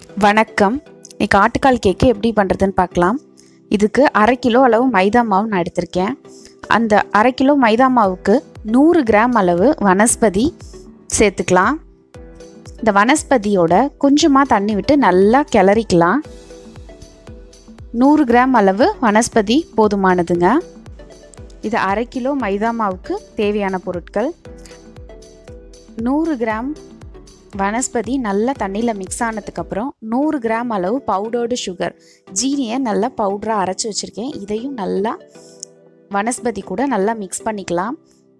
வணக்கம் இன்னைக்கு ஆட்டுக்கால் கேக்கு எப்படி பண்ணுறதுன்னு பார்க்கலாம் இதுக்கு அரை கிலோ அளவு மைதா மாவு நான் எடுத்திருக்கேன் அந்த அரை கிலோ மைதா மாவுக்கு நூறு கிராம் அளவு வனஸ்பதி சேர்த்துக்கலாம் இந்த வனஸ்பதியோட கொஞ்சமாக தண்ணி விட்டு நல்லா கிளறிக்கலாம் நூறு கிராம் அளவு வனஸ்பதி போதுமானதுங்க இது அரை கிலோ மைதா மாவுக்கு தேவையான பொருட்கள் நூறு கிராம் வனஸ்பதி நல்லா தண்ணியில் மிக்ஸ் ஆனதுக்கப்புறம் நூறு கிராம் அளவு பவுடர்டு சுகர் ஜீனியை நல்லா பவுடராக அரைச்சி வச்சுருக்கேன் இதையும் நல்லா வனஸ்பதி கூட நல்லா மிக்ஸ் பண்ணிக்கலாம்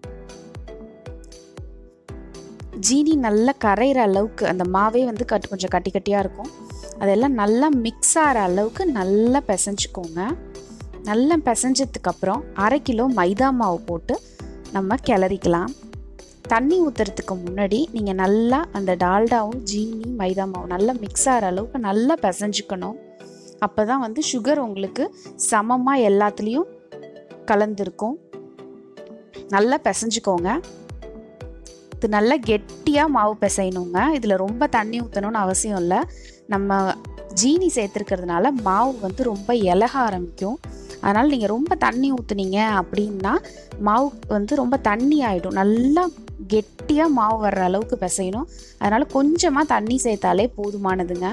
ஜீனி நல்லா கரையிற அளவுக்கு அந்த மாவே வந்து கட்டு கொஞ்சம் கட்டி கட்டியாக இருக்கும் அதெல்லாம் நல்லா மிக்ஸ் ஆகிற அளவுக்கு நல்லா பிசைஞ்சுக்கோங்க நல்லா பிசைஞ்சதுக்கப்புறம் அரை கிலோ மைதா மாவு போட்டு நம்ம கிளறிக்கலாம் தண்ணி ஊற்றுறதுக்கு முன்னாடி நீங்கள் நல்லா அந்த டால்டாவும் ஜீனி மைதா மாவும் நல்லா மிக்ஸ் ஆகிற அளவுக்கு நல்லா பிசைஞ்சுக்கணும் அப்போ தான் வந்து சுகர் உங்களுக்கு சமமாக எல்லாத்துலேயும் கலந்துருக்கும் நல்லா பிசைஞ்சுக்கோங்க இது நல்லா கெட்டியாக மாவு பிசையணுங்க இதில் ரொம்ப தண்ணி ஊற்றணும்னு அவசியம் இல்லை நம்ம ஜீனி சேர்த்துருக்கிறதுனால மாவு வந்து ரொம்ப இலக ஆரம்பிக்கும் அதனால் நீங்கள் ரொம்ப தண்ணி ஊற்றுனீங்க அப்படின்னா மாவு வந்து ரொம்ப தண்ணி ஆகிடும் நல்லா கெட்டியாக மாவு வர்ற அளவுக்கு பிசையணும் அதனால் கொஞ்சமாக தண்ணி சேர்த்தாலே போதுமானதுங்க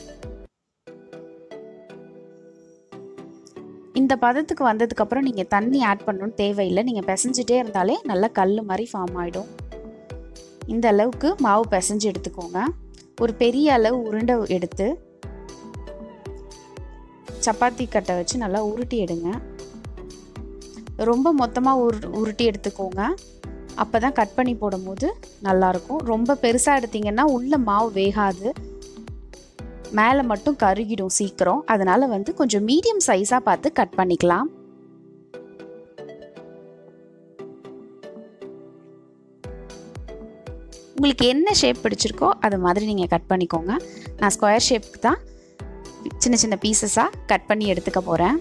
இந்த பதத்துக்கு வந்ததுக்கப்புறம் நீங்கள் தண்ணி ஆட் பண்ணணும்னு தேவையில்லை நீங்கள் பிசைஞ்சிட்டே இருந்தாலே நல்லா கல் மாதிரி ஃபார்ம் ஆகிடும் இந்த அளவுக்கு மாவு பிசைஞ்சு எடுத்துக்கோங்க ஒரு பெரிய அளவு உருண்டை எடுத்து சப்பாத்தி கட்டை வச்சு நல்லா உருட்டி எடுங்க ரொம்ப மொத்தமாக உரு உருட்டி எடுத்துக்கோங்க அப்போ தான் கட் பண்ணி போடும்போது நல்லாயிருக்கும் ரொம்ப பெருசாக எடுத்திங்கன்னா உள்ளே மாவு வேகாது மேலே மட்டும் கருகிடும் சீக்கிரம் அதனால் வந்து கொஞ்சம் மீடியம் சைஸாக பார்த்து கட் பண்ணிக்கலாம் உங்களுக்கு என்ன ஷேப் பிடிச்சிருக்கோ அது மாதிரி நீங்கள் கட் பண்ணிக்கோங்க நான் ஸ்கொயர் ஷேப்புக்கு தான் சின்ன சின்ன பீசஸாக கட் பண்ணி எடுத்துக்க போகிறேன்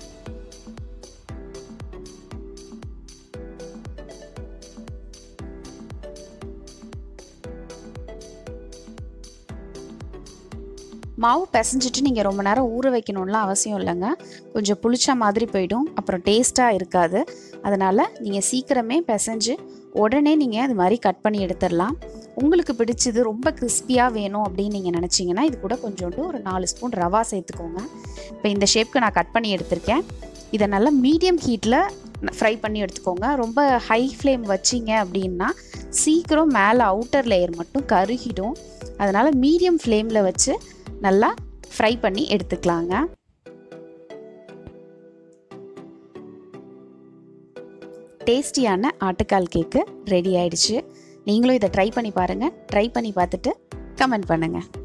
மாவு பிசைஞ்சிட்டு நீங்கள் ரொம்ப நேரம் ஊற வைக்கணும்லாம் அவசியம் இல்லைங்க கொஞ்சம் புளிச்ச மாதிரி போயிடும் அப்புறம் டேஸ்ட்டாக இருக்காது அதனால் நீங்கள் சீக்கிரமே பிசைஞ்சு உடனே நீங்கள் அது மாதிரி கட் பண்ணி எடுத்துடலாம் உங்களுக்கு பிடிச்சது ரொம்ப கிறிஸ்பியாக வேணும் அப்படின்னு நீங்கள் நினச்சிங்கன்னா இது கூட கொஞ்சோண்டு ஒரு நாலு ஸ்பூன் ரவா சேர்த்துக்கோங்க இப்போ இந்த ஷேப்க்கு நான் கட் பண்ணி எடுத்திருக்கேன் இதை நல்லா மீடியம் ஹீட்டில் ஃப்ரை பண்ணி எடுத்துக்கோங்க ரொம்ப ஹை ஃப்ளேம் வச்சிங்க அப்படின்னா சீக்கிரம் மேலே அவுட்டர் லேயர் மட்டும் கருகிடும் அதனால் மீடியம் ஃப்ளேமில் வச்சு நல்லா ஃப்ரை பண்ணி எடுத்துக்கலாங்க டேஸ்டியான ஆட்டுக்கால் கேக்கு ரெடி ஆயிடுச்சு நீங்களும் இதை ட்ரை பண்ணி பாருங்கள் ட்ரை பண்ணி பார்த்துட்டு கமெண்ட் பண்ணுங்கள்